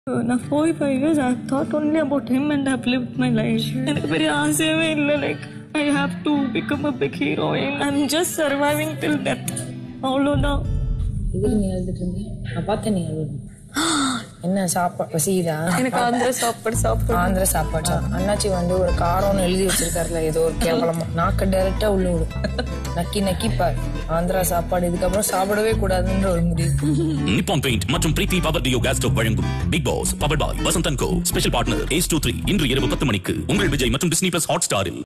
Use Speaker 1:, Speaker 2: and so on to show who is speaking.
Speaker 1: நான் four five years I thought only about him and how live my life எனக்கு பெரிய ஆசையவே இல்லை like I have to become a big heroine I am just surviving till death அவ்வளோதான்
Speaker 2: எதுக்கு நீ எழுதிட்டு இருந்த நான் பார்த்தேன் நீ எழுது என்ன சாப்பாடு பசிதா
Speaker 1: எனக்கு ஆந்திர சாப்பாடு சாப்பிட்டு
Speaker 2: ஆந்திர சாப்பாடு சாப்பிடு. அண்ணாச்சி வந்து ஒரு காரம்னு எழுதி வச்சிருக்காருல ஏதோ ஒரு கேவலமா நாக்க டைரக்டா உள்ள விடும் நக்கி நக்கி பார் ஆந்திரா சாப்பாடு இதுக்கப்புறம் சாப்பிடவே கூடாதுன்ற ஒரு முடிவு
Speaker 3: நிப்பான் பெயிண்ட் மற்றும் Preethi power duo gas stove வழங்கும் big boss power boy Vasanth and co special partner ace two three இன்று இரவு பத்து மணிக்கு உங்கள் விஜய் மற்றும் டிஸ்னி பிளஸ் ஹாட் ஸ்டாரில்